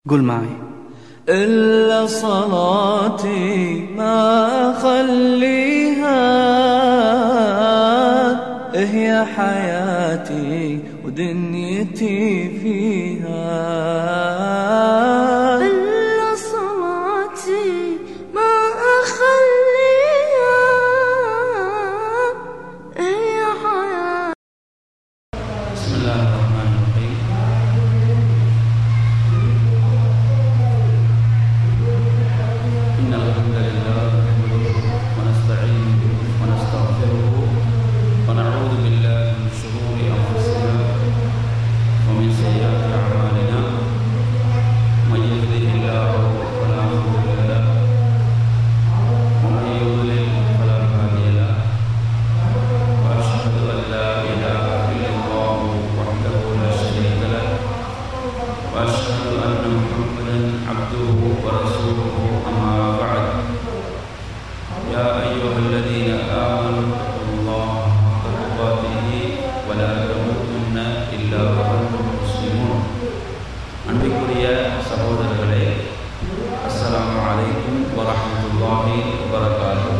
قول معي إلا صلاتي ما أخليها هي حياتي ودنيتي فيها إلا صلاتي ما أخليها هي حياتي بسم الله الرحمن الرحيم إن الحمد لله نحمده ونستعينه ونستغفره ونعوذ بالله من شرور أنفسنا ومن سيئات أعمالنا من يهده الله فلا مضل له ومن يضلل فلا هادي له وأشهد أن لا إله إلا الله وحده لا شريك له وأشهد أن محمدا عبده ورسوله أما بعد يا أيها الذين آمنوا اتقوا الله حق تقاته ولا تموتن إلا وأنتم مسلمون அன்பிற்குரிய சகோதரர்களே அஸ்ஸலாமு அலைக்கும் வரஹ்மத்துல்லாஹி வபரகாத்துஹு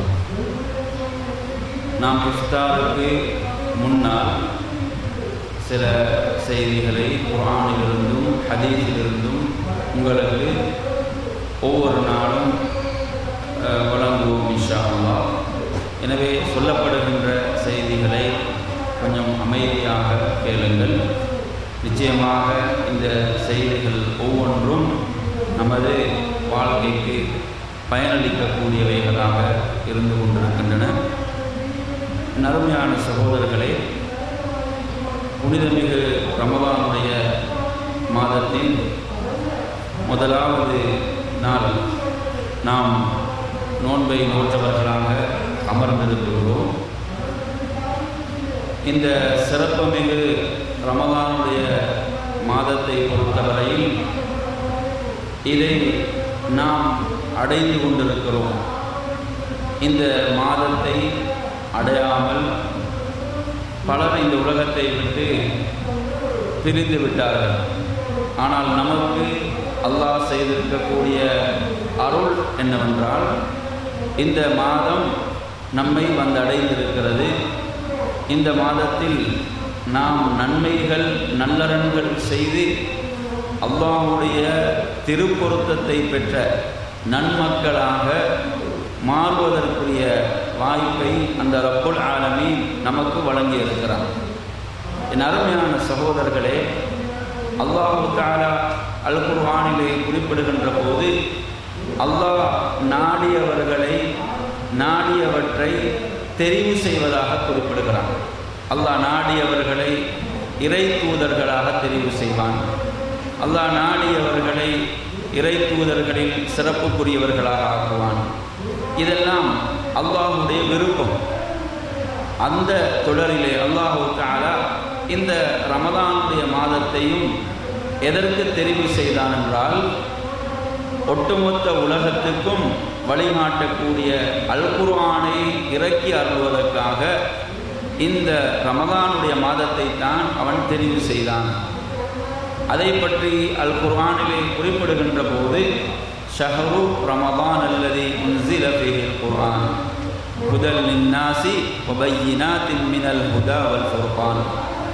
நாம் இஃப்தாருக்கு முன்னால் சில செய்திகளை குர்ஆனிலிருந்தும் ஹதீஸிலிருந்தும் உங்களுக்கு ஒவ்வொரு நாளும் அஹ், வழங்குவோம் இன்ஷா அல்லாஹ் எனவே சொல்லப்படுகின்ற செய்திகளை கொஞ்சம் அமைதியாக கேளுங்கள் நிச்சயமாக இந்த செய்திகள் ஒவ்வொன்றும் நமது வாழ்க்கைக்கு பயனளிக்கக்கூடியவைகளாக இருந்து கொண்டிருக்கின்றன நறுமையான சகோதரர்களே புனிதமிகு ரமலானுடைய மாதத்தின் முதலாவது நாள் நாம் நோன்பை நோற்றவர்களாக அமர்ந்திருக்கிறோம் இந்த சிறப்புமிகு ரமலானுடைய மாதத்தை பொறுத்தவரையில் இதை நாம் அடைந்து கொண்டிருக்கிறோம் இந்த மாதத்தை அடையாமல் பலர் இந்த உலகத்தை விட்டு பிரிந்து விட்டார்கள் ஆனால் நமக்கு அல்லாஹ் செய்திருக்கக்கூடிய அருள் என்னவென்றால் இந்த மாதம் நம்மை வந்தடைந்திருக்கிறது இந்த மாதத்தில் நாம் நன்மைகள் நல்லறன்கள் செய்து அல்லாஹ்வுடைய திருப்பொருத்தத்தை பெற்ற நன்மக்களாக மாறுவதற்குரிய வாய்ப்பை அந்த ரப்புல் ஆலமி நமக்கு வழங்கியிருக்கிறார் என் அருமையான சகோதரர்களே அல்லாஹு தாலா அல் குர்ஆனிலே குறிப்பிடுகின்ற போது அல்லாஹ் நாடியவர்களை நாடியவற்றை தெரிவு செய்வதாக குறிப்பிடுகிறான் அல்லாஹ் நாடியவர்களை இறை தூதர்களாக தெரிவு செய்வான் அல்லாஹ் நாடியவர்களை இறை தூதர்களில் சிறப்புக்குரியவர்களாக ஆக்குவான் இதெல்லாம் அல்லாஹுடைய விருப்பம் அந்த தொடரிலே அல்லாஹு தாலா இந்த ரமதானுடைய மாதத்தையும் எதற்கு தெரிவு செய்தான் என்றால் ஒட்டுமொத்த உலகத்துக்கும் வழிகாட்டக்கூடிய அல் குர்ஆனை இறக்கி அருள்வதற்காக இந்த ரமதானுடைய மாதத்தை தான் அவன் தெரிவு செய்தான் அதை பற்றி அல் குர்ஆனிலே குறிப்பிடுகின்ற போது ஷஹரு ரமதான் அல்லது உன்சில ஃபிஹில் குர்ஆன் ஹுதல் லின்னாசி வபையினாத்தின் மினல் ஹுதா வல் ஃபுர்கான்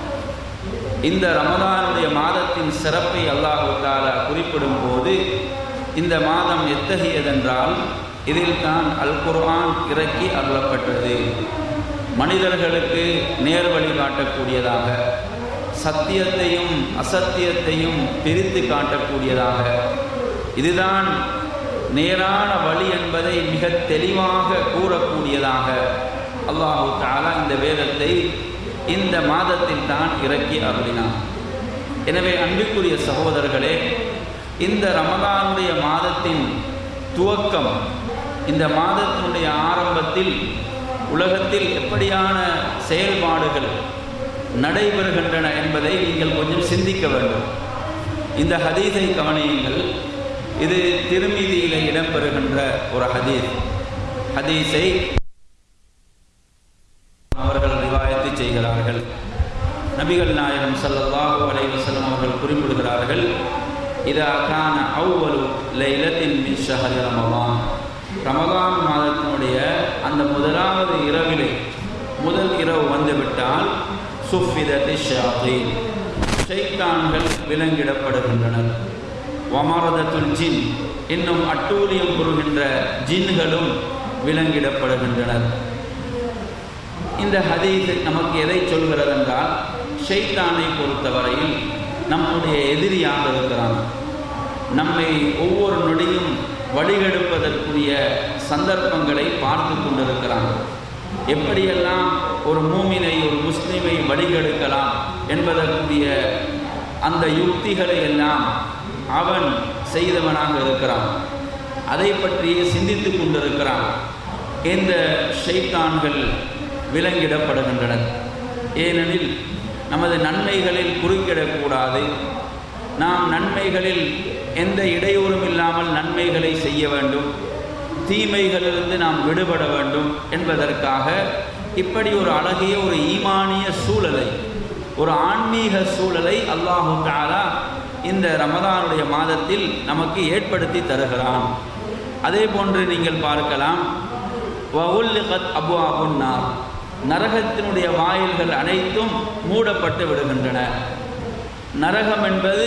இந்த ரமதானுடைய மாதத்தின் சிறப்பை அல்லாஹு தாலா குறிப்பிடும் போது இந்த மாதம் எத்தகையதென்றால் இதில் தான் அல் குர்ஆன் இறக்கி அருளப்பட்டது மனிதர்களுக்கு நேர் வழி காட்டக்கூடியதாக சத்தியத்தையும் அசத்தியத்தையும் பிரித்து காட்டக்கூடியதாக இதுதான் நேரான வழி என்பதை மிக தெளிவாக கூறக்கூடியதாக அல்லாஹு தாலா இந்த வேதத்தை இந்த மாதத்தில் தான் இறக்கி அருளினான் எனவே அன்புக்குரிய சகோதரர்களே இந்த ரமதானுடைய மாதத்தின் துவக்கம் இந்த மாதத்தினுடைய ஆரம்பத்தில் உலகத்தில் எப்படியான செயல்பாடுகள் நடைபெறுகின்றன என்பதை நீங்கள் கொஞ்சம் சிந்திக்க வேண்டும் இந்த ஹதீஸை கவனியுங்கள் இது திருமீதியில் இடம்பெறுகின்ற ஒரு ஹதீஸ் ஹதீஸை அவர்கள் ரிவாயத்து செய்கிறார்கள் நபிகள் நாயகம் ஸல்லல்லாஹு அலைஹி வஸல்லம் அவர்கள் குறிப்பிடுகிறார்கள் இதா கான அவ்வளு லைலத்தின் மின் ஷஹரி ரமலான் ரமலான் மாதத்தினுடைய அந்த முதலாவது இரவிலே முதல் இரவு வந்துவிட்டால் சுஃபிதத்தி ஷாத்தீன் ஷைத்தான்கள் விலங்கிடப்படுகின்றனர் வமரதத்துல் ஜின் இன்னும் அட்டூழியம் புரிகின்ற ஜின்களும் விலங்கிடப்படுகின்றனர் இந்த ஹதீஸ் நமக்கு எதை சொல்கிறது என்றால் ஷைத்தானை பொறுத்தவரையில் நம்முடைய எதிரியாக இருக்கிறான் நம்மை ஒவ்வொரு நொடியும் வழிகெடுப்பதற்குரிய சந்தர்ப்பங்களை பார்த்து கொண்டிருக்கிறான் எப்படியெல்லாம் ஒரு மூமினை ஒரு முஸ்லிமை வழிகெடுக்கலாம் என்பதற்குரிய அந்த யுக்திகளை எல்லாம் அவன் செய்தவனாக இருக்கிறான் அதை பற்றியே சிந்தித்து கொண்டிருக்கிறான் இந்த ஷைத்தான்கள் விலங்கிடப்படுகின்றனர் ஏனெனில் நமது நன்மைகளில் குறுக்கிடக்கூடாது நாம் நன்மைகளில் எந்த இடையூறும் இல்லாமல் நன்மைகளை செய்ய வேண்டும் தீமைகளிலிருந்து நாம் விடுபட வேண்டும் என்பதற்காக இப்படி ஒரு அழகிய ஒரு ஈமானிய சூழலை ஒரு ஆன்மீக சூழலை அல்லாஹு தாலா இந்த ரமதானுடைய மாதத்தில் நமக்கு ஏற்படுத்தி தருகிறான் அதே போன்று நீங்கள் பார்க்கலாம் வவுல்லிகத் அபு அபுன்னார் நரகத்தினுடைய வாயில்கள் அனைத்தும் மூடப்பட்டு விடுகின்றன நரகம் என்பது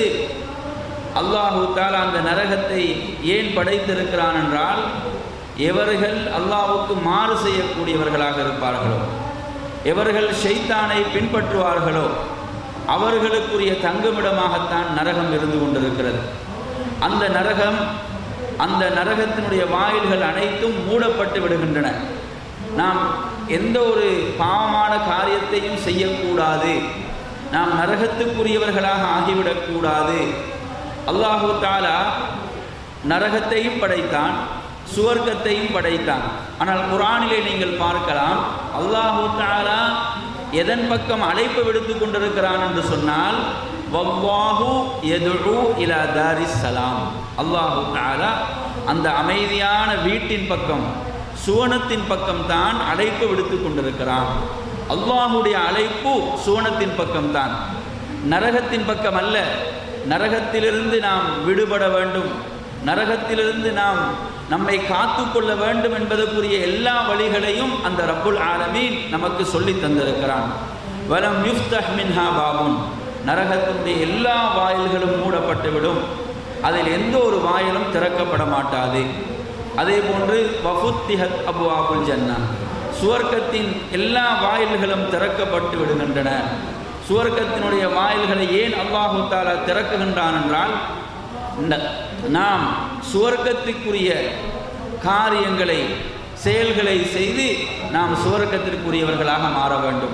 அல்லாஹு தாலா அந்த நரகத்தை ஏன் படைத்திருக்கிறான் என்றால் எவர்கள் அல்லாஹுக்கு மாறு செய்யக்கூடியவர்களாக இருப்பார்களோ எவர்கள் ஷைத்தானை பின்பற்றுவார்களோ அவர்களுக்குரிய தங்குமிடமாகத்தான் நரகம் இருந்து கொண்டிருக்கிறது அந்த நரகம் அந்த நரகத்தினுடைய வாயில்கள் அனைத்தும் மூடப்பட்டு விடுகின்றன நாம் எந்த ஒரு பாவமான காரியத்தையும் செய்யக்கூடாது நாம் நரகத்துக்குரியவர்களாக ஆகிவிடக்கூடாது அல்லாஹு தாலா நரகத்தையும் படைத்தான் சுவர்க்கத்தையும் படைத்தான் ஆனால் குரானிலே நீங்கள் பார்க்கலாம் அல்லாஹு தாலா எதன் பக்கம் அழைப்பு விடுத்து கொண்டிருக்கிறான் என்று சொன்னால் வவ்வாஹு எதுழு இலா தாரிஸ் சலாம் அல்லாஹு தாலா அந்த அமைதியான வீட்டின் பக்கம் சுவனத்தின் பக்கம் தான் அழைப்பு விடுத்து கொண்டிருக்கிறான் அல்லாஹுடைய அழைப்பு சுவனத்தின் பக்கம்தான் நரகத்தின் பக்கம் அல்ல நரகத்திலிருந்து நாம் விடுபட வேண்டும் நரகத்திலிருந்து நாம் நம்மை காத்து கொள்ள வேண்டும் என்பதற்குரிய எல்லா வழிகளையும் அந்த ரப்புல் ஆலமீன் நமக்கு சொல்லி தந்திருக்கிறான் வலம் யுஃப்தஹ் மின்ஹா பாபுன் நரகத்தினுடைய எல்லா வாயில்களும் மூடப்பட்டுவிடும் அதில் எந்த ஒரு வாயிலும் திறக்கப்பட மாட்டாது அதே போன்று வஃபுத்திஹத் அபு ஆபுல் ஜன்னா சுவர்க்கத்தின் எல்லா வாயில்களும் திறக்கப்பட்டு விடுகின்றன சுவர்க்கத்தினுடைய வாயில்களை ஏன் அல்லாஹு தாலா திறக்குகின்றான் என்றால் ந- நாம் சுவர்க்கத்துக்குரிய காரியங்களை செயல்களை செய்து நாம் சுவர்க்கத்திற்குரியவர்களாக மாற வேண்டும்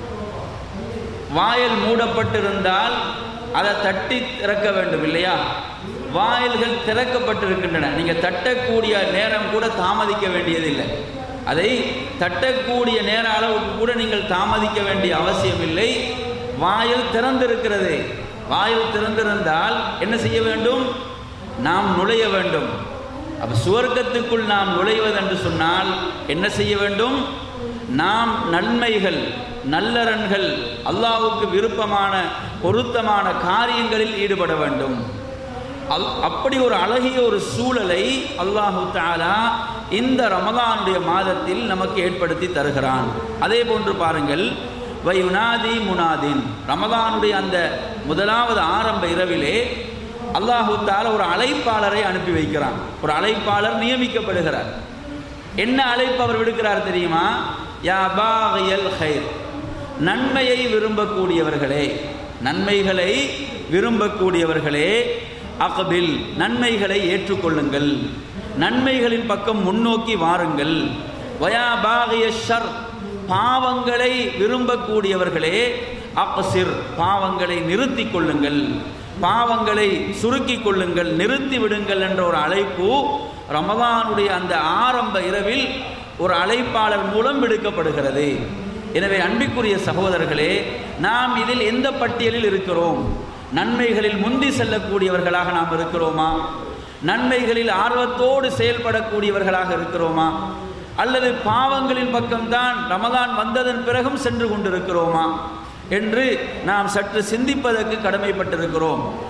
வாயில் மூடப்பட்டிருந்தால் அதை தட்டி திறக்க வேண்டும் இல்லையா வாயில்கள் திறக்கப்பட்டிருக்கின்றன நீங்கள் தட்டக்கூடிய நேரம் கூட தாமதிக்க வேண்டியதில்லை அதை தட்டக்கூடிய நேர அளவுக்கு கூட நீங்கள் தாமதிக்க வேண்டிய அவசியம் இல்லை வாயில் திறந்திருக்கிறது வாயில் திறந்திருந்தால் என்ன செய்ய வேண்டும் நாம் நுழைய வேண்டும் அப்ப சுவர்க்கத்துக்குள் நாம் நுழைவதென்று சொன்னால் என்ன செய்ய வேண்டும் நாம் நன்மைகள் நல்லறன்கள் அல்லாஹ்வுக்கு விருப்பமான பொருத்தமான காரியங்களில் ஈடுபட வேண்டும் அல் அப்படி ஒரு அழகிய ஒரு சூழலை அல்லாஹு தாலா இந்த ரமதானுடைய மாதத்தில் நமக்கு ஏற்படுத்தி தருகிறான் அதே போன்று பாருங்கள் வயுனாதி முனாதின் ரமதானுடைய அந்த முதலாவது ஆரம்ப இரவிலே அல்லாஹு தாலா ஒரு அழைப்பாளரை அனுப்பி வைக்கிறான் ஒரு அழைப்பாளர் நியமிக்கப்படுகிறார் என்ன அழைப்பு அவர் விடுக்கிறார் தெரியுமா யா பாகியல் ஹைர் நன்மையை விரும்பக்கூடியவர்களே நன்மைகளை விரும்பக்கூடியவர்களே அகபில் நன்மைகளை ஏற்றுக்கொள்ளுங்கள் நன்மைகளின் பக்கம் முன்னோக்கி வாருங்கள் வயா பாகிய ஷர் பாவங்களை விரும்பக்கூடியவர்களே அக்சிர் பாவங்களை நிறுத்திக் கொள்ளுங்கள் பாவங்களை சுருக்கிக் கொள்ளுங்கள் நிறுத்தி விடுங்கள் என்ற ஒரு அழைப்பு ரமதானுடைய அந்த ஆரம்ப இரவில் ஒரு அழைப்பாளர் மூலம் விடுக்கப்படுகிறது எனவே அன்பிற்குரிய சகோதரர்களே நாம் இதில் எந்த பட்டியலில் இருக்கிறோம் நன்மைகளில் முந்தி செல்லக்கூடியவர்களாக நாம் இருக்கிறோமா நன்மைகளில் ஆர்வத்தோடு செயல்படக்கூடியவர்களாக இருக்கிறோமா அல்லது பாவங்களின் பக்கம்தான் ரமதான் வந்ததன் பிறகும் சென்று கொண்டிருக்கிறோமா என்று நாம் சற்று சிந்திப்பதற்கு கடமைப்பட்டிருக்கிறோம்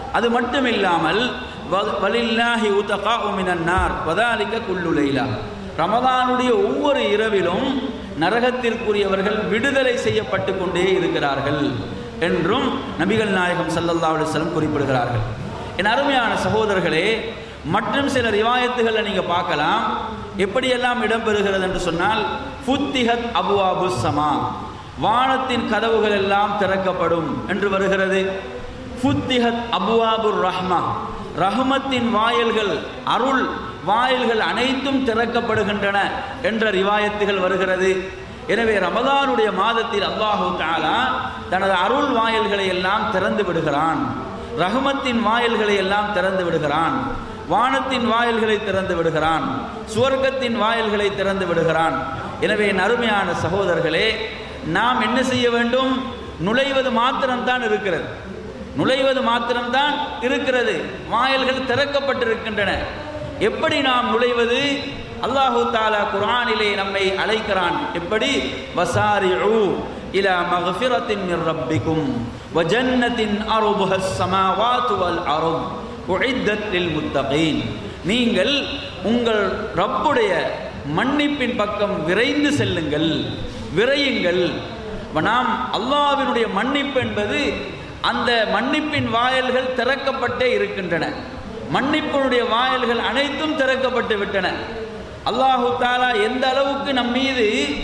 அது மட்டும் இல்லாமல் வ- வலில்லாஹி உத்தகா உமினன்னார் வதாலிக்க குல்லு லைலா ரமதானுடைய ஒவ்வொரு இரவிலும் நரகத்திற்குரியவர்கள் விடுதலை செய்யப்பட்டு கொண்டே இருக்கிறார்கள் என்றும் நபிகள் நாயகம் ஸல்லல்லாஹு அலைஹி வஸல்லம் குறிப்பிடுகிறார்கள் என் அருமையான சகோதரர்களே மற்றும் சில ரிவாயத்துகளை நீங்க பார்க்கலாம் எப்படியெல்லாம் இடம்பெறுகிறது என்று சொன்னால் ஃபுத்திஹத் அபுவாபு சமா வானத்தின் கதவுகள் எல்லாம் திறக்கப்படும் என்று வருகிறது ஃபுத்திஹத் அபுவாபுர் ரஹ்மா ரஹ்மத்தின் வாயில்கள் அருள் வாயில்கள் அனைத்தும் திறக்கப்படுகின்றன என்ற ரிவாயத்துகள் வருகிறது எனவே ரமதானுடைய மாதத்தில் அல்லாஹு தஆலா தனது அருள் வாயில்களை எல்லாம் திறந்து விடுகிறான் ரஹமத்தின் வாயில்களை எல்லாம் திறந்து விடுகிறான் வானத்தின் வாயில்களை திறந்து விடுகிறான் சுவர்க்கத்தின் வாயில்களை திறந்து விடுகிறான் எனவே என் அருமையான சகோதரர்களே நாம் என்ன செய்ய வேண்டும் நுழைவது மாத்திரம்தான் இருக்கிறது நுழைவது மாத்திரம்தான் இருக்கிறது வாயில்கள் திறக்கப்பட்டிருக்கின்றன எப்படி நாம் நுழைவது அல்லாஹு தாலா குர்ஆனிலே நம்மை அழைக்கிறான் எப்படி வசாரிஉ இலா மக்ஃபிரத்தின் மிர் ரப்பிக்கும் வ ஜன்னத்தின் அருபுஹ ஸமாவாத்து வல் அருப் உஇத்தத் லில் முத்தகீன் நீங்கள் உங்கள் ரப்புடைய மன்னிப்பின் பக்கம் விரைந்து செல்லுங்கள் விரையுங்கள் நாம் அல்லாஹ்வினுடைய மன்னிப்பு என்பது அந்த மன்னிப்பின் வாயில்கள் திறக்கப்பட்டே இருக்கின்றன மன்னிப்பினுடைய வாயில்கள் அனைத்தும் திறக்கப்பட்டு விட்டன அல்லாஹு தாலா எந்த அளவுக்கு நம் மீது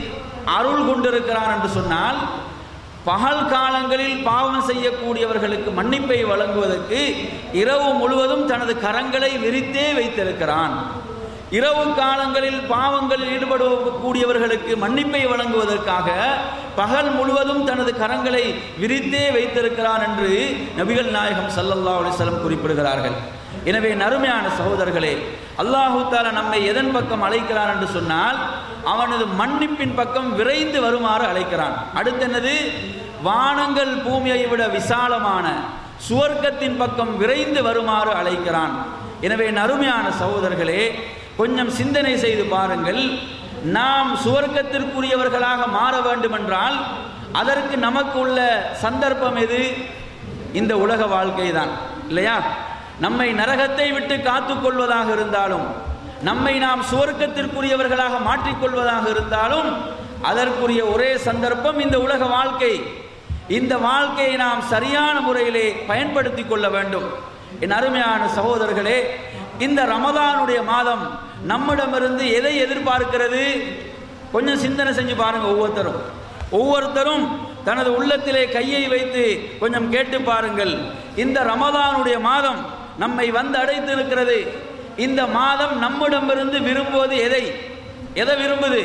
அருள் கொண்டிருக்கிறான் என்று சொன்னால் பகல் காலங்களில் பாவம் செய்யக்கூடியவர்களுக்கு மன்னிப்பை வழங்குவதற்கு இரவு முழுவதும் தனது கரங்களை விரித்தே வைத்திருக்கிறான் இரவு காலங்களில் பாவங்களில் ஈடுபடக்கூடியவர்களுக்கு மன்னிப்பை வழங்குவதற்காக பகல் முழுவதும் தனது கரங்களை விரித்தே வைத்திருக்கிறான் என்று நபிகள் நாயகம் ஸல்லல்லாஹு அலைஹி வஸல்லம் குறிப்பிடுகிறார்கள் எனவே நறுமையான சகோதரர்களே அல்லாஹு தாலா நம்மை எதன் பக்கம் அழைக்கிறான் என்று சொன்னால் அவனது மன்னிப்பின் பக்கம் விரைந்து வருமாறு அழைக்கிறான் அடுத்து என்னது வானங்கள் பூமியை விட விசாலமான சுவர்க்கத்தின் பக்கம் விரைந்து வருமாறு அழைக்கிறான் எனவே நறுமையான சகோதரர்களே கொஞ்சம் சிந்தனை செய்து பாருங்கள் நாம் சுவர்க்கத்திற்குரியவர்களாக மாற வேண்டுமென்றால் அதற்கு நமக்கு உள்ள சந்தர்ப்பம் எது இந்த உலக வாழ்க்கை தான் இல்லையா நம்மை நரகத்தை விட்டு காத்துக்கொள்வதாக இருந்தாலும் நம்மை நாம் சுவர்க்கத்திற்குரியவர்களாக மாற்றிக்கொள்வதாக இருந்தாலும் அதற்குரிய ஒரே சந்தர்ப்பம் இந்த உலக வாழ்க்கை இந்த வாழ்க்கையை நாம் சரியான முறையிலே பயன்படுத்தி கொள்ள வேண்டும் என் அருமையான சகோதரர்களே இந்த ரமதானுடைய மாதம் நம்மிடமிருந்து எதை எதிர்பார்க்கிறது கொஞ்சம் சிந்தனை செஞ்சு பாருங்க ஒவ்வொருத்தரும் ஒவ்வொருத்தரும் தனது உள்ளத்திலே கையை வைத்து கொஞ்சம் கேட்டு பாருங்கள் இந்த ரமதானுடைய மாதம் நம்மை வந்து அடைத்து இருக்கிறது இந்த மாதம் நம்மிடமிருந்து விரும்புவது எதை எதை விரும்புது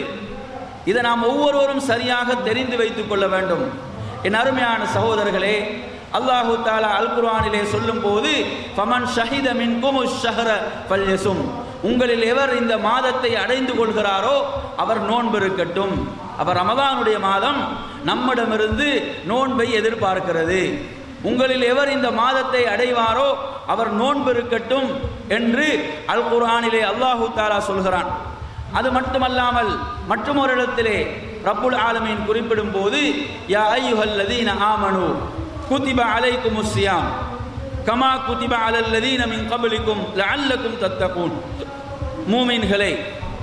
இதை நாம் ஒவ்வொருவரும் சரியாக தெரிந்து வைத்துக் கொள்ள வேண்டும் என் அருமையான சகோதரர்களே அல்லாஹு தாலா அல் குர்ஆனிலே சொல்லும் போது ஃபமன் ஷஹித மின்கும் ஷஹர ஃபல்யசும் உங்களில் எவர் இந்த மாதத்தை அடைந்து கொள்கிறாரோ அவர் நோன்பு இருக்கட்டும் அவர் ரமதானுடைய மாதம் நம்மிடமிருந்து நோன்பை எதிர்பார்க்கிறது உங்களில் எவர் இந்த மாதத்தை அடைவாரோ அவர் நோன்பு இருக்கட்டும் என்று அல் குர்ஆனிலே அல்லாஹு தாலா சொல்கிறான் அது மட்டுமல்லாமல் மற்றும் ஒரு இடத்திலே ரப்புல் ஆலமீன் குறிப்பிடும் போது யா ஐயுஹல்லதீன ஆமனு குதிப அலைக்கும் சியாம் கமா குதிப அலல்லதீன மின் கபலிக்கும் லஅல்லக்கும் தத்தகூன் மூமின்களே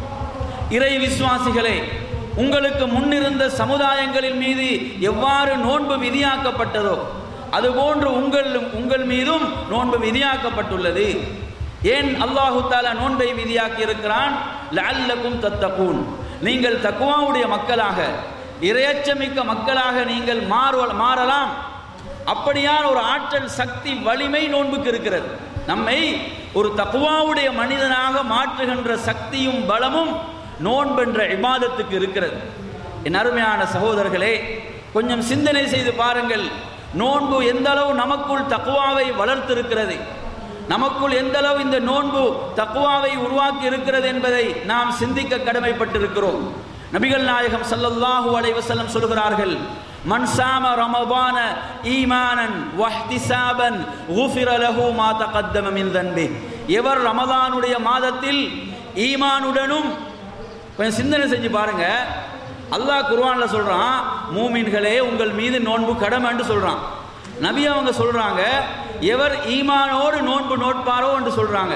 இறை விசுவாசிகளே உங்களுக்கு முன்னிருந்த சமுதாயங்களின் மீது எவ்வாறு நோன்பு விதியாக்கப்பட்டதோ அதுபோன்று உங்கள் உங்கள் மீதும் நோன்பு விதியாக்கப்பட்டுள்ளது ஏன் அல்லாஹு தாலா நோன்பை விதியாக்கி இருக்கிறான் லஅல்லக்கும் தத்தகூன் நீங்கள் தக்குவாவுடைய மக்களாக இரையச்சமிக்க மக்களாக நீங்கள் மாறு மாறலாம் அப்படியான ஒரு ஆற்றல் சக்தி வலிமை நோன்புக்கு இருக்கிறது நம்மை ஒரு தக்குவாவுடைய மனிதனாக மாற்றுகின்ற சக்தியும் பலமும் நோன்பென்ற இபாதத்துக்கு இருக்கிறது என் அருமையான சகோதரர்களே கொஞ்சம் சிந்தனை செய்து பாருங்கள் நோன்பு எந்த அளவு நமக்குள் தக்குவாவை வளர்த்திருக்கிறது நமக்குள் எந்த அளவு இந்த நோன்பு தக்குவாவை உருவாக்கி இருக்கிறது என்பதை நாம் சிந்திக்க கடமைப்பட்டிருக்கிறோம் நபிகள் நாயகம் ஸல்லல்லாஹு அலைஹி வஸல்லம் சொல்கிறார்கள் மன் சாம ரமபான ஈமானன் வஹ்திசாபன் குஃபிர லஹு மா தகத்தம மின் தன்பி எவர் ரமதானுடைய மாதத்தில் ஈமானுடனும் கொஞ்சம் சிந்தனை செஞ்சு பாருங்க அல்லாஹ் குர்ஆன்ல சொல்றான் மூமின்களே உங்கள் மீது நோன்பு கடமைன்னு சொல்றான் நபி அவங்க சொல்றாங்க எவர் ஈமானோடு நோன்பு நோட்பாரோ என்று சொல்றாங்க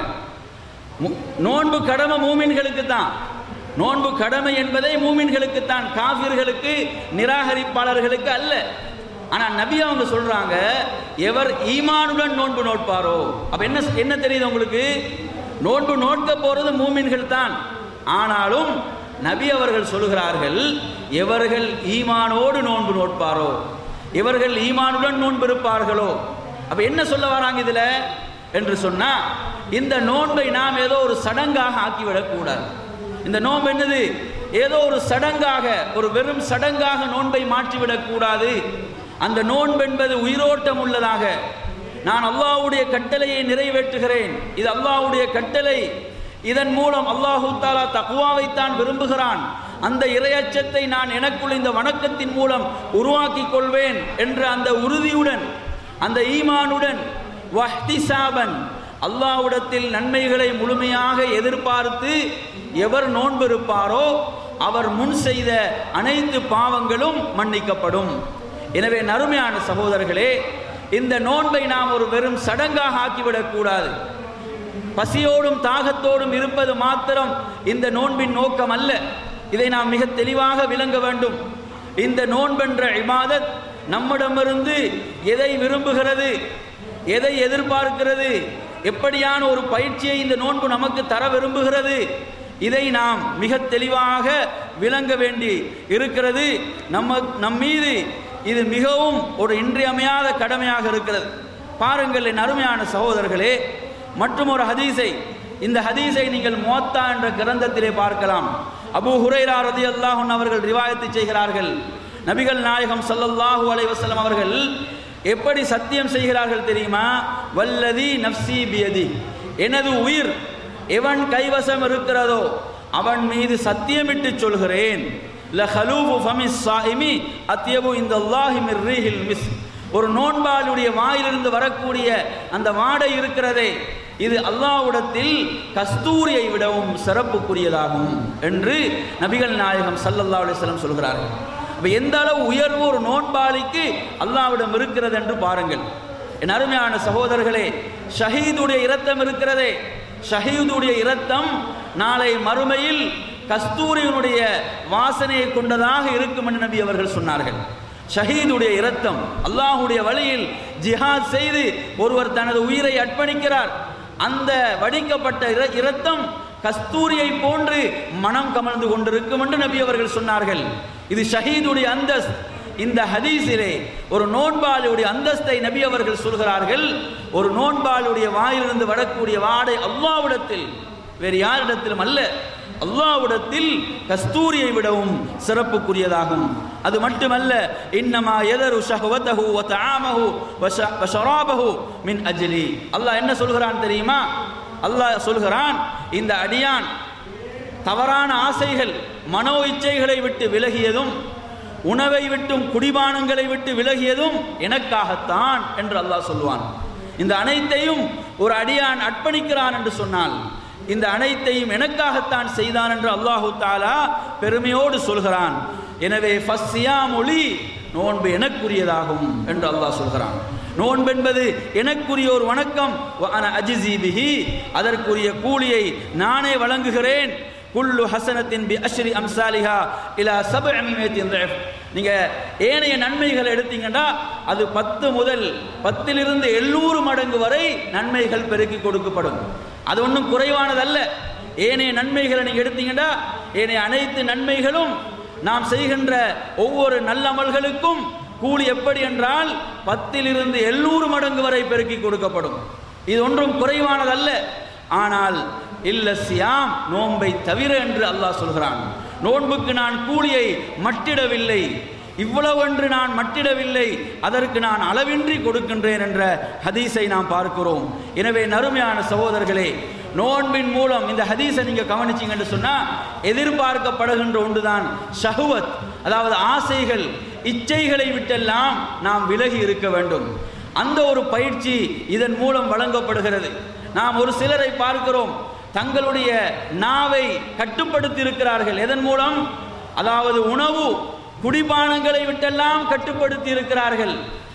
மு- நோன்பு கடமை மூமின்களுக்கு தான் நோன்பு கடமை என்பதை மூமின்களுக்கு தான் காபிர்களுக்கு நிராகரிப்பாளர்களுக்கு அல்ல ஆனா நபி அவங்க சொல்றாங்க எவர் ஈமானுடன் நோன்பு நோட்பாரோ அப்ப என்ன என்ன தெரியுது உங்களுக்கு நோன்பு நோட்க போறது மூமின்கள் தான் ஆனாலும் நபி அவர்கள் சொல்கிறார்கள் எவர்கள் ஈமானோடு நோன்பு நோட்பாரோ இவர்கள் ஈமானுடன் நோன்பு இருப்பார்களோ அப்ப என்ன சொல்ல வராங்க இதுல என்று சொன்னா இந்த நோன்பை நாம் ஏதோ ஒரு சடங்காக ஆக்கிவிடக் கூடாது இந்த நோன்பு என்னது ஏதோ ஒரு சடங்காக ஒரு வெறும் சடங்காக நோன்பை மாற்றிவிடக் கூடாது அந்த நோன்பு என்பது உயிரோட்டம் உள்ளதாக நான் அல்லாஹ்வுடைய கட்டளையை நிறைவேற்றுகிறேன் இது அல்லாஹ்வுடைய கட்டளை இதன் மூலம் அல்லாஹு தாலா தக்குவாவைத்தான் விரும்புகிறான் அந்த இரையச்சத்தை நான் எனக்குள் இந்த வணக்கத்தின் மூலம் உருவாக்கிக் கொள்வேன் என்ற அந்த உறுதியுடன் அந்த ஈமானுடன் வஹ்திசாபன் அல்லாஹ்விடத்தில் நன்மைகளை முழுமையாக எதிர்பார்த்து எவர் நோன்பு இருப்பாரோ அவர் முன் செய்த அனைத்து பாவங்களும் மன்னிக்கப்படும் எனவே நறுமையான சகோதரர்களே இந்த நோன்பை நாம் ஒரு வெறும் சடங்காக ஆக்கிவிடக் கூடாது பசியோடும் தாகத்தோடும் இருப்பது மாத்திரம் இந்த நோன்பின் நோக்கம் அல்ல இதை நாம் மிக தெளிவாக விளங்க வேண்டும் இந்த நோன்பென்ற இபாதத் நம்மிடமிருந்து எதை விரும்புகிறது எதை எதிர்பார்க்கிறது எப்படியான ஒரு பயிற்சியை இந்த நோன்பு நமக்கு தர விரும்புகிறது இதை நாம் மிக தெளிவாக விளங்க வேண்டி இருக்கிறது நம்ம நம் மீது இது மிகவும் ஒரு இன்றியமையாத கடமையாக இருக்கிறது பாருங்கள் என் அருமையான சகோதரர்களே மற்றும் ஒரு ஹதீஸை இந்த ஹதீஸை நீங்கள் மோத்தா என்ற கிரந்தத்திலே பார்க்கலாம் அபூ ஹுரைரா ரலியல்லாஹு அன்ஹு அவர்கள் ரிவாயத்து செய்கிறார்கள் நபிகள் நாயகம் ஸல்லல்லாஹு அலைஹி வஸல்லம் அவர்கள் எப்படி சத்தியம் செய்கிறார்கள் தெரியுமா வல்லதி நஃப்சி பியதி எனது உயிர் எவன் கைவசம் இருக்கிறதோ அவன் மீது சத்தியமிட்டு சொல்கிறேன் லஹலூபு ஃபமிஸ் சாயிமி அத்யபு இந்த அல்லாஹி மிர் ரீஹில் மிஸ் ஒரு நோன்பாளுடைய வாயிலிருந்து வரக்கூடிய அந்த வாடை இருக்கிறதே இது அல்லாஹ்விடத்தில் கஸ்தூரியை விடவும் சிறப்புக்குரியதாகும் என்று நபிகள் நாயகம் ஸல்லல்லாஹு அலைஹி வஸல்லம் சொல்கிறார்கள் அப்ப எந்த அளவு உயர்வு ஒரு நோன்பாளிக்கு அல்லாஹ்விடம் இருக்கிறது என்று பாருங்கள் என் அருமையான சகோதரர்களே ஷஹீதுடைய இரத்தம் இருக்கிறதே ஷஹீதுடைய இரத்தம் நாளை மறுமையில் கஸ்தூரியினுடைய வாசனையை கொண்டதாக இருக்கும் என்று நபி அவர்கள் சொன்னார்கள் ஷஹீதுடைய இரத்தம் அல்லாஹ்வுடைய வழியில் ஜிஹாத் செய்து ஒருவர் தனது உயிரை அர்ப்பணிக்கிறார் அந்த வடிக்கப்பட்ட இர- இரத்தம் கஸ்தூரியை போன்று மனம் கமழ்ந்து கொண்டிருக்கும் என்று நபி அவர்கள் சொன்னார்கள் இது ஷஹீதுடைய அந்தஸ்த் இந்த ஹதீஸிலே ஒரு நோன்பாளுடைய அந்தஸ்தை நபி அவர்கள் சொல்கிறார்கள் ஒரு நோன்பாளுடைய வாயிலிருந்து வரக்கூடிய வாடை அல்லாவிடத்தில் வேறு யாரிடத்திலும் அல்ல அல்லாவிடத்தில் கஸ்தூரியை விடவும் சிறப்புக்குரியதாகும் அது மட்டுமல்ல இன்னமா எதரு ஷஹவதஹு வ தஆமஹு வ ஷ- வ ஷராபஹு மின் அஜ்லி அல்லாஹ் என்ன சொல்கிறான் தெரியுமா அல்லாஹ் சொல்கிறான் இந்த அடியான் தவறான ஆசைகள் மனோ இச்சைகளை விட்டு விலகியதும் உணவை விட்டும் குடிபானங்களை விட்டு விலகியதும் எனக்காகத்தான் என்று அல்லாஹ் சொல்லுவான் இந்த அனைத்தையும் ஒரு அடியான் அர்ப்பணிக்கிறான் என்று சொன்னால் இந்த அனைத்தையும் எனக்காகத்தான் செய்தான் என்று அல்லாஹு தாலா பெருமையோடு சொல்கிறான் எனவே ஃபஸ்ஸியா மொழி நோன்பு எனக்குரியதாகும் என்று அல்லாஹ் சொல்கிறான் நோன்பு என்பது எனக்குரிய ஒரு வணக்கம் வ அன அஜிஸி பிஹி அதற்குரிய கூலியை நானே வழங்குகிறேன் குல்லு ஹசனத்தின் பி அஷ்ரி அம்சாலிஹா இலா சப அமிமேத்தின் நீங்க ஏனைய நன்மைகள் எடுத்தீங்கன்னா அது பத்து முதல் பத்திலிருந்து எண்ணூறு மடங்கு வரை நன்மைகள் பெருக்கி கொடுக்கப்படும் அது ஒன்றும் குறைவானதல்ல ஏனைய நன்மைகளை நீங்க எடுத்தீங்கன்னா ஏனைய அனைத்து நன்மைகளும் நாம் செய்கின்ற ஒவ்வொரு நல்லமல்களுக்கும் கூலி எப்படி என்றால் பத்திலிருந்து எண்ணூறு மடங்கு வரை பெருக்கி கொடுக்கப்படும் இது ஒன்றும் குறைவானதல்ல ஆனால் இல்ல சியாம் நோன்பை தவிர என்று அல்லாஹ் சொல்கிறான் நோன்புக்கு நான் கூலியை மட்டிடவில்லை இவ்வளவு என்று நான் மட்டிடவில்லை அதற்கு நான் அளவின்றி கொடுக்கின்றேன் என்ற ஹதீஸை நாம் பார்க்கிறோம் எனவே நறுமையான சகோதரர்களே நோன்பின் மூலம் இந்த ஹதீஸை நீங்க கவனிச்சீங்கன்னு சொன்னா எதிர்பார்க்கப்படுகின்ற ஒன்றுதான் ஷஹுவத் அதாவது ஆசைகள் இச்சைகளை விட்டெல்லாம் நாம் விலகி இருக்க வேண்டும் அந்த ஒரு பயிற்சி இதன் மூலம் வழங்கப்படுகிறது நாம் ஒரு சிலரை பார்க்கிறோம் தங்களுடைய நாவை கட்டுப்படுத்தி இருக்கிறார்கள் எதன் மூலம் அதாவது உணவு குடிபானங்களை விட்டெல்லாம் கட்டுப்படுத்தி இருக்கிறார்கள்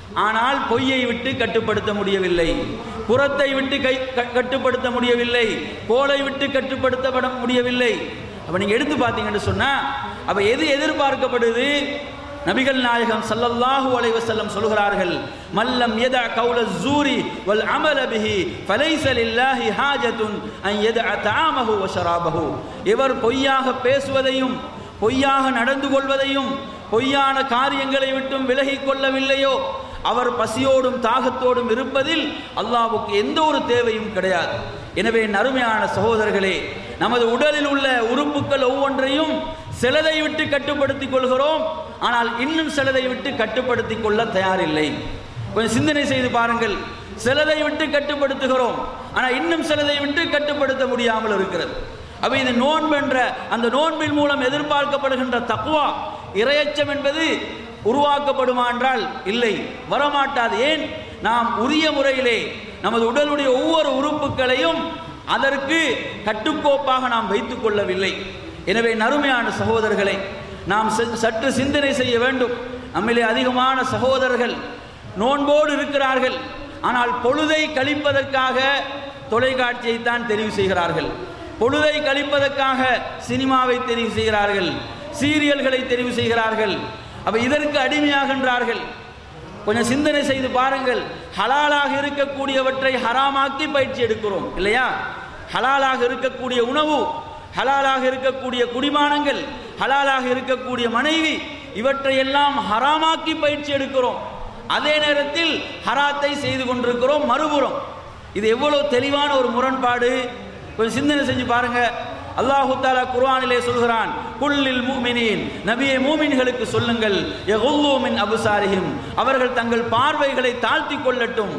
ஆனால் பொய்யை விட்டு கட்டுப்படுத்த முடியவில்லை புறத்தை விட்டு கை க- கட்டுப்படுத்த முடியவில்லை கோலை விட்டு கட்டுப்படுத்தப்பட முடியவில்லை அப்ப நீங்க எடுத்து பார்த்தீங்கன்னு சொன்னா அப்ப எது எதிர்பார்க்கப்படுது நபிகள் நாயகம் ஸல்லல்லாஹு அலைஹி வஸல்லம் சொல்கிறார்கள் மல்லம் யதா கௌல ஜூரி வல் அமல பிஹி ஃபலைஸ லில்லாஹி ஹாஜத்துன் அன் யதா தஆமஹு வ ஷராபஹு இவர் பொய்யாக பேசுவதையும் பொய்யாக நடந்து கொள்வதையும் பொய்யான காரியங்களை விட்டும் விலகிக் கொள்ளவில்லையோ அவர் பசியோடும் தாகத்தோடும் இருப்பதில் அல்லாஹ்வுக்கு எந்த ஒரு தேவையும் கிடையாது எனவே நறுமையான சகோதரர்களே நமது உடலில் உள்ள உறுப்புகள் ஒவ்வொன்றையும் சிலதை விட்டு கட்டுப்படுத்திக் கொள்கிறோம் ஆனால் இன்னும் சிலதை விட்டு கட்டுப்படுத்திக் கொள்ள தயாரில்லை கொஞ்சம் சிந்தனை செய்து பாருங்கள் சிலதை விட்டு கட்டுப்படுத்துகிறோம் ஆனால் இன்னும் சிலதை விட்டு கட்டுப்படுத்த முடியாமல் இருக்கிறது அப்ப இது நோன்பு என்ற அந்த நோன்பின் மூலம் எதிர்பார்க்கப்படுகின்ற தக்குவா இரையச்சம் என்பது உருவாக்கப்படுமா என்றால் இல்லை வரமாட்டாது ஏன் நாம் உரிய முறையிலே நமது உடலுடைய ஒவ்வொரு உறுப்புகளையும் அதற்கு கட்டுக்கோப்பாக நாம் வைத்துக் கொள்ளவில்லை எனவே நறுமையான சகோதரர்களை நாம் ச- சற்று சிந்தனை செய்ய வேண்டும் நம்மிலே அதிகமான சகோதரர்கள் நோன்போடு இருக்கிறார்கள் ஆனால் பொழுதை கழிப்பதற்காக தொலைக்காட்சியை தான் தெரிவு செய்கிறார்கள் பொழுதை கழிப்பதற்காக சினிமாவை தெரிவு செய்கிறார்கள் சீரியல்களை தெரிவு செய்கிறார்கள் அப்ப இதற்கு அடிமையாகின்றார்கள் கொஞ்சம் சிந்தனை செய்து பாருங்கள் ஹலாலாக இருக்கக்கூடியவற்றை ஹராமாக்கி பயிற்சி எடுக்கிறோம் இல்லையா ஹலாலாக இருக்கக்கூடிய உணவு ஹலாலாக இருக்கக்கூடிய குடிமானங்கள் ஹலாலாக இருக்கக்கூடிய மனைவி இவற்றை எல்லாம் ஹராமாக்கி பயிற்சி எடுக்கிறோம் அதே நேரத்தில் ஹராத்தை செய்து கொண்டிருக்கிறோம் மறுபுறம் இது எவ்வளவு தெளிவான ஒரு முரண்பாடு கொஞ்சம் சிந்தனை செஞ்சு பாருங்க அல்லாஹு தாலா குர்ஆனிலே சொல்கிறான் குல்லில் மூமினீன் நபியே மூமின்களுக்கு சொல்லுங்கள் யகுல்லூ மின் அபுசாரிஹிம் அவர்கள் தங்கள் பார்வைகளை தாழ்த்தி கொள்ளட்டும்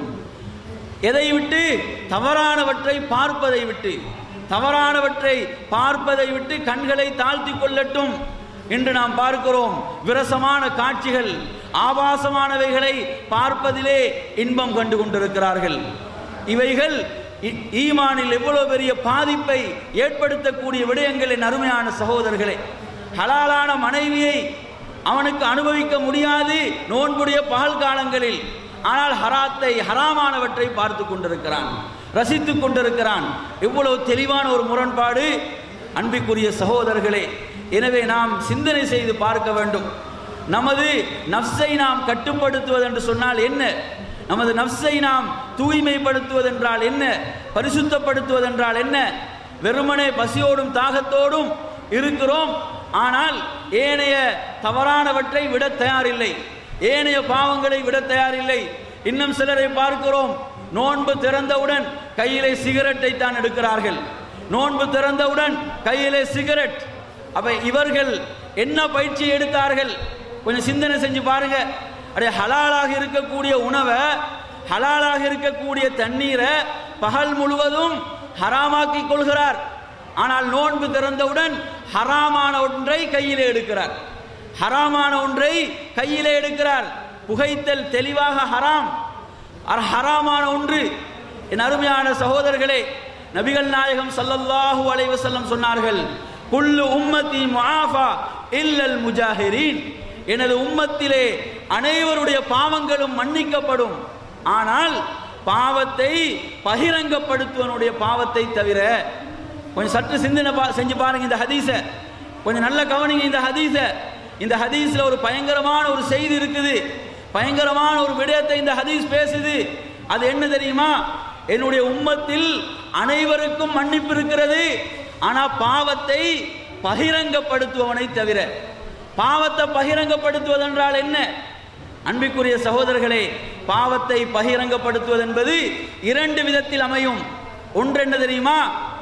எதை விட்டு தவறானவற்றை பார்ப்பதை விட்டு தவறானவற்றை பார்ப்பதை விட்டு கண்களை தாழ்த்தி கொள்ளட்டும் என்று நாம் பார்க்கிறோம் விரசமான காட்சிகள் ஆபாசமானவைகளை பார்ப்பதிலே இன்பம் கண்டு கொண்டிருக்கிறார்கள் இவைகள் இ- ஈமானில் எவ்வளவு பெரிய பாதிப்பை ஏற்படுத்தக்கூடிய விடயங்களின் அருமையான சகோதரர்களே ஹலாலான மனைவியை அவனுக்கு அனுபவிக்க முடியாது நோன்புடைய பகல் காலங்களில் ஆனால் ஹராத்தை ஹராமானவற்றை பார்த்து கொண்டிருக்கிறான் ரசித்துக் கொண்டிருக்கிறான் எவ்வளவு தெளிவான ஒரு முரண்பாடு அன்பிற்குரிய சகோதரர்களே எனவே நாம் சிந்தனை செய்து பார்க்க வேண்டும் நமது நஃப்ஸை நாம் கட்டுப்படுத்துவது என்று சொன்னால் என்ன நமது நஃப்ஸை நாம் தூய்மைப்படுத்துவது என்றால் என்ன பரிசுத்தப்படுத்துவது என்றால் என்ன வெறுமனே பசியோடும் தாகத்தோடும் இருக்கிறோம் ஆனால் ஏனைய தவறானவற்றை விட தயாரில்லை ஏனைய பாவங்களை விட தயாரில்லை இன்னும் சிலரை பார்க்கிறோம் நோன்பு திறந்தவுடன் கையிலே சிகரெட்டை தான் எடுக்கிறார்கள் நோன்பு திறந்தவுடன் கையிலே சிகரெட் அப்ப இவர்கள் என்ன பயிற்சி எடுத்தார்கள் கொஞ்சம் சிந்தனை செஞ்சு பாருங்க அடே ஹலாலாக இருக்கக்கூடிய உணவை ஹலாலாக இருக்கக்கூடிய தண்ணீரை பகல் முழுவதும் ஹராமாக்கி கொள்கிறார் ஆனால் நோன்பு திறந்தவுடன் ஹராமான ஒன்றை கையிலே எடுக்கிறார் ஹராமான ஒன்றை கையிலே எடுக்கிறார் புகைத்தல் தெளிவாக ஹராம் அர் ஹராமான ஒன்று என் அருமையான சகோதரர்களே நபிகள் நாயகம் ஸல்லல்லாஹு அலைஹி வஸல்லம் சொன்னார்கள் குல்லு உம்மத்தி முஆஃபா இல்லல் முஜாஹிரீன் எனது உம்மத்திலே அனைவருடைய பாவங்களும் மன்னிக்கப்படும் ஆனால் பாவத்தை பகிரங்கப்படுத்துவனுடைய பாவத்தை தவிர கொஞ்சம் சற்று சிந்தனை பா- செஞ்சு பாருங்க இந்த ஹதீஸ கொஞ்சம் நல்ல கவனிங்க இந்த ஹதீஸ இந்த ஹதீஸ்ல ஒரு பயங்கரமான ஒரு செய்தி இருக்குது பயங்கரமான ஒரு விடயத்தை இந்த ஹதீஸ் பேசுது அது என்ன தெரியுமா என்னுடைய உம்மத்தில் அனைவருக்கும் மன்னிப்பு இருக்கிறது ஆனா பாவத்தை பகிரங்கப்படுத்துவவனை தவிர பாவத்தை பகிரங்கப்படுத்துவது என்றால் என்ன அன்பிற்குரிய சகோதரர்களே பாவத்தை பகிரங்கப்படுத்துவது என்பது இரண்டு விதத்தில் அமையும் ஒன்று என்ன தெரியுமா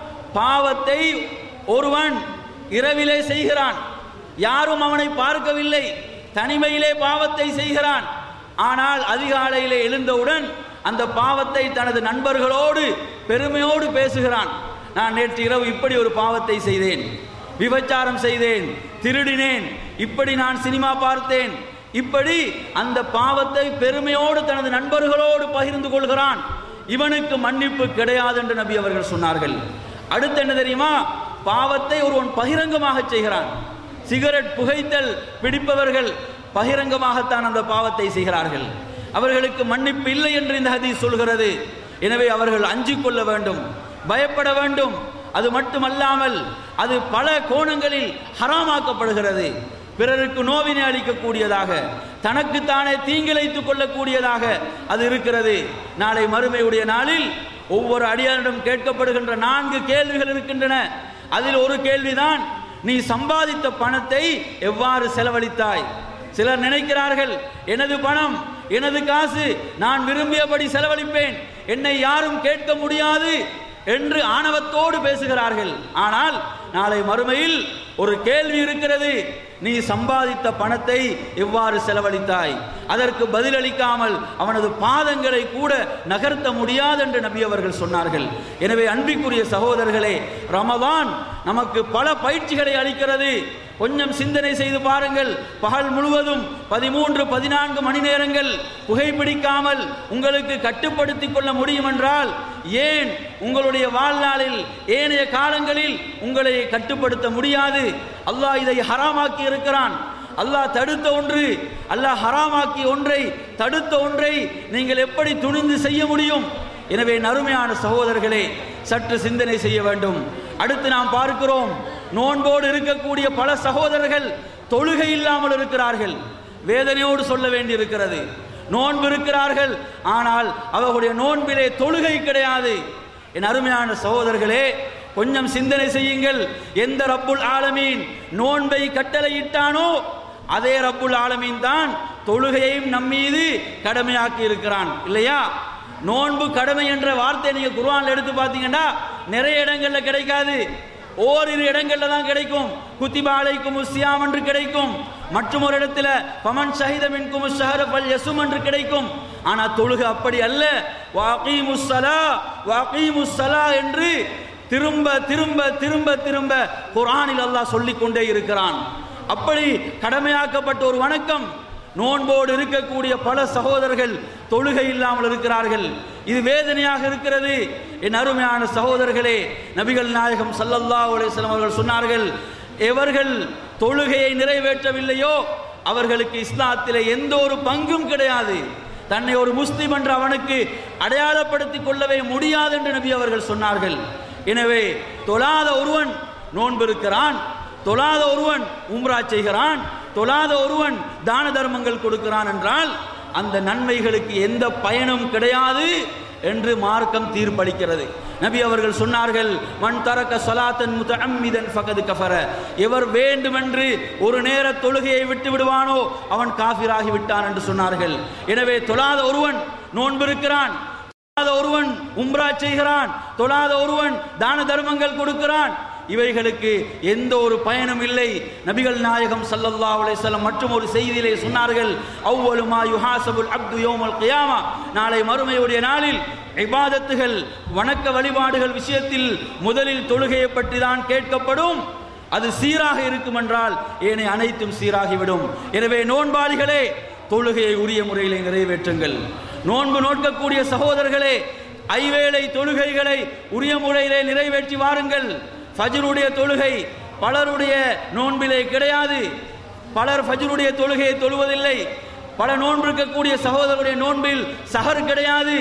பாவத்தை ஒருவன் இரவிலே செய்கிறான் யாரும் அவனை பார்க்கவில்லை தனிமையிலே பாவத்தை செய்கிறான் ஆனால் அதிகாலையிலே எழுந்தவுடன் அந்த பாவத்தை தனது நண்பர்களோடு பெருமையோடு பேசுகிறான் நான் நேற்று இரவு இப்படி ஒரு பாவத்தை செய்தேன் விபச்சாரம் செய்தேன் திருடினேன் இப்படி நான் சினிமா பார்த்தேன் இப்படி அந்த பாவத்தை பெருமையோடு தனது நண்பர்களோடு பகிர்ந்து கொள்கிறான் இவனுக்கு மன்னிப்பு கிடையாது என்று நபி அவர்கள் சொன்னார்கள் அடுத்து என்ன தெரியுமா பாவத்தை ஒருவன் பகிரங்கமாக செய்கிறான் சிகரெட் புகைத்தல் பிடிப்பவர்கள் பகிரங்கமாகத்தான் அந்த பாவத்தை செய்கிறார்கள் அவர்களுக்கு மன்னிப்பு இல்லை என்று இந்த ஹதீஸ் சொல்கிறது எனவே அவர்கள் அஞ்சிக் கொள்ள வேண்டும் பயப்பட வேண்டும் அது மட்டுமல்லாமல் அது பல கோணங்களில் ஹராமாக்கப்படுகிறது பிறருக்கு நோவினை அளிக்கக்கூடியதாக தனக்குத்தானே தீங்கிழைத்துக் கொள்ளக்கூடியதாக அது இருக்கிறது நாளை மறுமையுடைய நாளில் ஒவ்வொரு அடியாரிடம் கேட்கப்படுகின்ற நான்கு கேள்விகள் இருக்கின்றன அதில் ஒரு கேள்விதான் நீ சம்பாதித்த பணத்தை எவ்வாறு செலவழித்தாய் சிலர் நினைக்கிறார்கள் எனது பணம் எனது காசு நான் விரும்பியபடி செலவழிப்பேன் என்னை யாரும் கேட்க முடியாது என்று ஆணவத்தோடு பேசுகிறார்கள் ஆனால் நாளை மறுமையில் ஒரு கேள்வி இருக்கிறது நீ சம்பாதித்த பணத்தை எவ்வாறு செலவழித்தாய் அதற்கு பதிலளிக்காமல் அவனது பாதங்களை கூட நகர்த்த முடியாது என்று நபி அவர்கள் சொன்னார்கள் எனவே அன்பிற்குரிய சகோதரர்களே ரமதான் நமக்கு பல பயிற்சிகளை அளிக்கிறது கொஞ்சம் சிந்தனை செய்து பாருங்கள் பகல் முழுவதும் பதிமூன்று பதினான்கு மணி நேரங்கள் புகைப்பிடிக்காமல் உங்களுக்கு கட்டுப்படுத்திக் கொள்ள முடியும் என்றால் ஏன் உங்களுடைய வாழ்நாளில் ஏனைய காலங்களில் உங்களை கட்டுப்படுத்த முடியாது அல்லாஹ் இதை ஹராமாக்கி இருக்கிறான் அல்லாஹ் தடுத்த ஒன்று அல்லாஹ் ஹராமாக்கி ஒன்றை தடுத்த ஒன்றை நீங்கள் எப்படி துணிந்து செய்ய முடியும் எனவே நறுமையான சகோதரர்களே சற்று சிந்தனை செய்ய வேண்டும் அடுத்து நாம் பார்க்கிறோம் நோன்போடு இருக்கக்கூடிய பல சகோதரர்கள் தொழுகை இல்லாமல் இருக்கிறார்கள் வேதனையோடு சொல்ல வேண்டியிருக்கிறது நோன்பு இருக்கிறார்கள் ஆனால் அவர்களுடைய நோன்பிலே தொழுகை கிடையாது என் அருமையான சகோதரர்களே கொஞ்சம் சிந்தனை செய்யுங்கள் எந்த ரப்புல் ஆலமீன் நோன்பை கட்டளையிட்டானோ அதே ரப்புல் ஆலமீன் தான் தொழுகையையும் நம்மீது கடமையாக்கி இருக்கிறான் இல்லையா நோன்பு கடமை என்ற வார்த்தை நீங்க குர்ஆன்ல எடுத்து பார்த்தீங்கன்னா நிறைய இடங்கள்ல கிடைக்காது ஓரிரு இடங்கள்ல தான் கிடைக்கும் குத்திபா அலைக்கும் உஸ்யாம் என்று கிடைக்கும் மற்றும் ஒரு இடத்துல பமன் ஷஹிதமின் குமுஷஹர பல் யசும் என்று கிடைக்கும் ஆனா தொழுகை அப்படி அல்ல வாகீமுஸ்ஸலா வாகீமுஸ்ஸலா என்று திரும்ப திரும்ப திரும்ப திரும்ப குர்ஆனில் அல்லாஹ் சொல்லிக் கொண்டே இருக்கிறான் அப்படி கடமையாக்கப்பட்ட ஒரு வணக்கம் நோன்போடு இருக்கக்கூடிய பல சகோதரர்கள் தொழுகை இல்லாமல் இருக்கிறார்கள் இது வேதனையாக இருக்கிறது என் அருமையான சகோதரர்களே நபிகள் நாயகம் ஸல்லல்லாஹு அலைஹி வஸல்லம் அவர்கள் சொன்னார்கள் எவர்கள் தொழுகையை நிறைவேற்றவில்லையோ அவர்களுக்கு இஸ்லாத்திலே எந்த ஒரு பங்கும் கிடையாது தன்னை ஒரு முஸ்லிம் என்று அவனுக்கு அடையாளப்படுத்திக் கொள்ளவே முடியாது என்று நபி அவர்கள் சொன்னார்கள் எனவே தொழாத ஒருவன் நோன்பு இருக்கிறான் தொழாத ஒருவன் உம்ரா செய்கிறான் தொழாத ஒருவன் தான தர்மங்கள் கொடுக்கிறான் என்றால் அந்த நன்மைகளுக்கு எந்த பயனும் கிடையாது என்று மார்க்கம் தீர்ப்பளிக்கிறது நபி அவர்கள் சொன்னார்கள் மண் தரக்க சொலாத்தன் முத்தம்மிதன் ஃபகது கஃபர எவர் வேண்டுமென்று ஒரு நேர தொழுகையை விட்டு விடுவானோ அவன் காஃபிராகி விட்டான் என்று சொன்னார்கள் எனவே தொழாத ஒருவன் நோன்பிருக்கிறான் தொழாத ஒருவன் உம்ரா செய்கிறான் தொழாத ஒருவன் தான தர்மங்கள் கொடுக்கிறான் இவைகளுக்கு எந்த ஒரு பயனும் இல்லை நபிகள் நாயகம் ஸல்லல்லாஹு அலைஹி வஸல்லம் மற்றும் ஒரு செய்தியிலே சொன்னார்கள் அவ்வலுமா யுஹாசபுல் அப்து யௌமல் கியாமா நாளை மறுமையுடைய நாளில் இபாதத்துகள் வணக்க வழிபாடுகள் விஷயத்தில் முதலில் தொழுகையை பற்றி தான் கேட்கப்படும் அது சீராக இருக்கும் என்றால் ஏனைய அனைத்தும் சீராகிவிடும் எனவே நோன்பாளிகளே தொழுகையை உரிய முறையிலே நிறைவேற்றுங்கள் நோன்பு நோக்கக்கூடிய சகோதரர்களே ஐவேளை தொழுகைகளை உரிய முறையிலே நிறைவேற்றி வாருங்கள் ஃபஜ்ருடைய தொழுகை பலருடைய நோன்பிலே கிடையாது பலர் ஃபஜ்ருடைய தொழுகையை தொழுவதில்லை பல நோன்பு இருக்கக்கூடிய சகோதரருடைய நோன்பில் சஹர் கிடையாது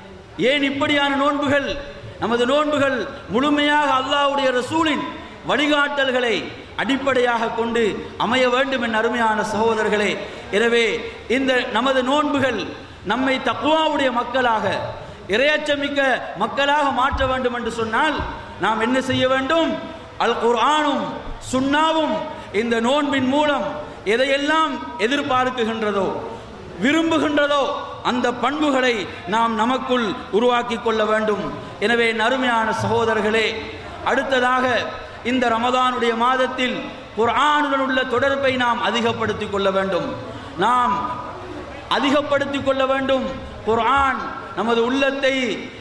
ஏன் இப்படியான நோன்புகள் நமது நோன்புகள் முழுமையாக அல்லாஹ்வுடைய ரசூலின் வழிகாட்டல்களை அடிப்படையாக கொண்டு அமைய வேண்டும் என் அருமையான சகோதரர்களே எனவே இந்த நமது நோன்புகள் நம்மை தக்குவாவுடைய மக்களாக இரையச்சமிக்க மக்களாக மாற்ற வேண்டும் என்று சொன்னால் நாம் என்ன செய்ய வேண்டும் அல் குர்ஆனும் சுன்னாவும் இந்த நோன்பின் மூலம் எதையெல்லாம் எதிர்பார்க்குகின்றதோ விரும்புகின்றதோ அந்த பண்புகளை நாம் நமக்குள் உருவாக்கி கொள்ள வேண்டும் எனவே நறுமையான சகோதரர்களே அடுத்ததாக இந்த ரமதானுடைய மாதத்தில் குர்ஆனுடன் உள்ள தொடர்பை நாம் அதிகப்படுத்திக் கொள்ள வேண்டும் நாம் அதிகப்படுத்திக் கொள்ள வேண்டும் குர்ஆன் நமது உள்ளத்தை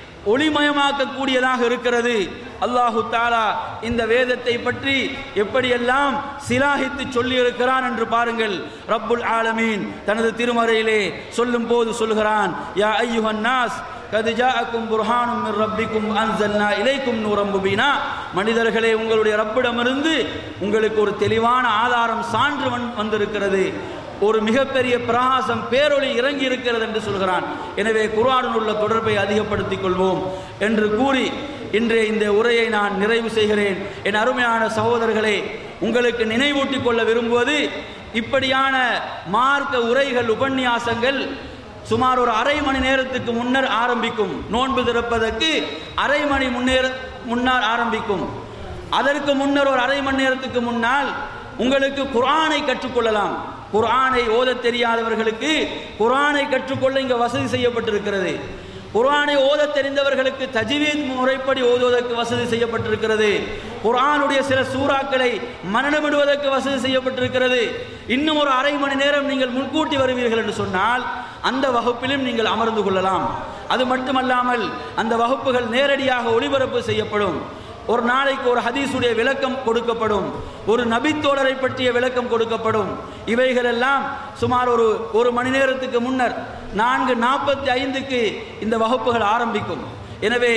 ஒளிமயமாக்கக்கூடியதாக இருக்கிறது அல்லாஹு தாலா இந்த வேதத்தை பற்றி எப்படியெல்லாம் சிலாகித்து சொல்லி இருக்கிறான் என்று பாருங்கள் ரப்புல் ஆலமீன் தனது திருமறையிலே சொல்லும் போது சொல்கிறான் யா ஐயுஹன் நாஸ் கது ஜாஅக்கும் புர்ஹானும் மிர் ரப்பிக்கும் அன்சல்னா இலைக்கும் நூரம் முபீனா மனிதர்களே உங்களுடைய ரப்பிடமிருந்து உங்களுக்கு ஒரு தெளிவான ஆதாரம் சான்று வந்- வந்திருக்கிறது ஒரு மிகப்பெரிய பிரகாசம் பேரொளி இறங்கி இருக்கிறது என்று சொல்கிறான் எனவே குர்ஆனுடன் உள்ள தொடர்பை அதிகப்படுத்திக் கொள்வோம் என்று கூறி இன்றைய இந்த உரையை நான் நிறைவு செய்கிறேன் என் அருமையான சகோதரர்களே உங்களுக்கு நினைவூட்டிக் கொள்ள விரும்புவது இப்படியான மார்க்க உரைகள் உபன்யாசங்கள் சுமார் ஒரு அரை மணி நேரத்துக்கு முன்னர் ஆரம்பிக்கும் நோன்பு திறப்பதற்கு அரை மணி முன்னேற முன்னால் ஆரம்பிக்கும் அதற்கு முன்னர் ஒரு அரை மணி நேரத்துக்கு முன்னால் உங்களுக்கு குர்ஆனை கற்றுக்கொள்ளலாம் குர்ஆனை ஓதத் தெரியாதவர்களுக்கு குர்ஆனை கற்றுக்கொள்ள இங்கே வசதி செய்யப்பட்டிருக்கிறது குர்ஆனை ஓதத் தெரிந்தவர்களுக்கு தஜ்வீத் முறைப்படி ஓதுவதற்கு வசதி செய்யப்பட்டிருக்கிறது குர்ஆனுடைய சில சூறாக்களை மனநமிடுவதற்கு வசதி செய்யப்பட்டிருக்கிறது இன்னும் ஒரு அரை மணி நேரம் நீங்கள் முன்கூட்டி வருவீர்கள் என்று சொன்னால் அந்த வகுப்பிலும் நீங்கள் அமர்ந்து கொள்ளலாம் அது மட்டுமல்லாமல் அந்த வகுப்புகள் நேரடியாக ஒளிபரப்பு செய்யப்படும் ஒரு நாளைக்கு ஒரு ஹதீஸுடைய விளக்கம் கொடுக்கப்படும் ஒரு நபித்தோழரை பற்றிய விளக்கம் கொடுக்கப்படும் இவைகளெல்லாம் சுமார் ஒரு ஒரு மணி நேரத்துக்கு முன்னர் நான்கு நாற்பத்தி ஐந்துக்கு இந்த வகுப்புகள் ஆரம்பிக்கும் எனவே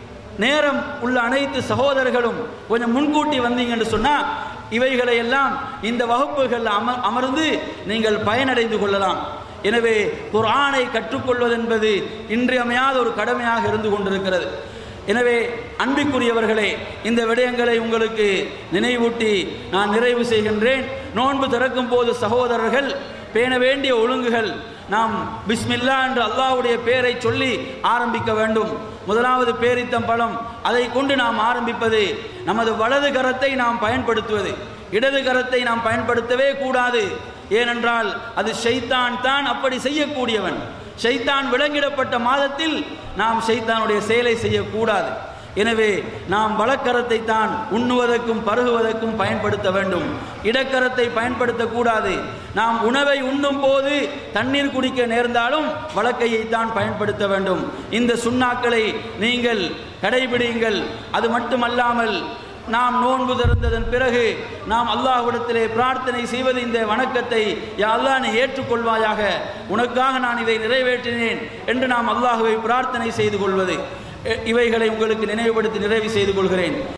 நேரம் உள்ள அனைத்து சகோதரர்களும் கொஞ்சம் முன்கூட்டி வந்தீங்கன்னு சொன்னால் இவைகளை எல்லாம் இந்த வகுப்புகள் அம அமர்ந்து நீங்கள் பயனடைந்து கொள்ளலாம் எனவே குர்ஆனை கற்றுக்கொள்வது என்பது இன்றியமையாத ஒரு கடமையாக இருந்து கொண்டிருக்கிறது எனவே அன்பிற்குரியவர்களே இந்த விடயங்களை உங்களுக்கு நினைவூட்டி நான் நிறைவு செய்கின்றேன் நோன்பு திறக்கும் போது சகோதரர்கள் பேண வேண்டிய ஒழுங்குகள் நாம் பிஸ்மில்லா என்று அல்லாஹ்வுடைய பெயரை சொல்லி ஆரம்பிக்க வேண்டும் முதலாவது பேரித்தம் பழம் அதை கொண்டு நாம் ஆரம்பிப்பது நமது வலது கரத்தை நாம் பயன்படுத்துவது இடது கரத்தை நாம் பயன்படுத்தவே கூடாது ஏனென்றால் அது ஷைத்தான் தான் அப்படி செய்யக்கூடியவன் ஷைத்தான் விலங்கிடப்பட்ட மாதத்தில் நாம் ஷைத்தானுடைய செயலை செய்யக்கூடாது எனவே நாம் வலக்கரத்தை தான் உண்ணுவதற்கும் பருகுவதற்கும் பயன்படுத்த வேண்டும் இடக்கரத்தை பயன்படுத்தக்கூடாது நாம் உணவை உண்ணும் போது தண்ணீர் குடிக்க நேர்ந்தாலும் வலக்கையை தான் பயன்படுத்த வேண்டும் இந்த சுண்ணாக்களை நீங்கள் கடைபிடியுங்கள் அது மட்டுமல்லாமல் நாம் நோன்பு திறந்ததன் பிறகு நாம் அல்லாஹ்விடத்திலே பிரார்த்தனை செய்வது இந்த வணக்கத்தை யா அல்லாஹ் நீ ஏற்றுக்கொள்வாயாக உனக்காக நான் இதை நிறைவேற்றினேன் என்று நாம் அல்லாஹுவை பிரார்த்தனை செய்து கொள்வது இ- இவைகளை உங்களுக்கு நினைவுபடுத்தி நிறைவு செய்து கொள்கிறேன்